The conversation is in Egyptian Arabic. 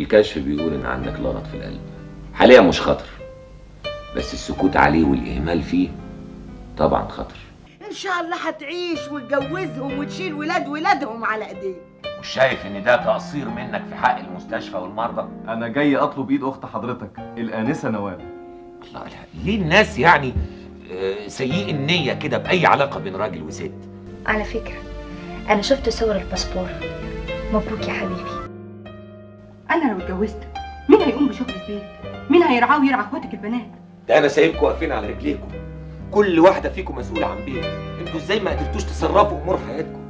الكشف بيقول ان عندك لغط في القلب حاليا مش خطر بس السكوت عليه والاهمال فيه طبعا خطر ان شاء الله هتعيش وتجوزهم وتشيل ولاد ولادهم على ايديك مش شايف ان ده تقصير منك في حق المستشفى والمرضى انا جاي اطلب ايد اخت حضرتك الانسه نوال الله لا ليه الناس يعني آه، سيئي النية كده بأي علاقة بين راجل وست على فكرة أنا شفت صور الباسبور مبروك يا حبيبي انا لو اتجوزت مين هيقوم بشغل البيت مين هيرعاه ويرعى اخواتك البنات ده أنا سايبكم واقفين على رجليكم كل واحدة فيكم مسؤولة عن بيت انتوا ازاي ما قدرتوش تصرفوا أمور حياتكم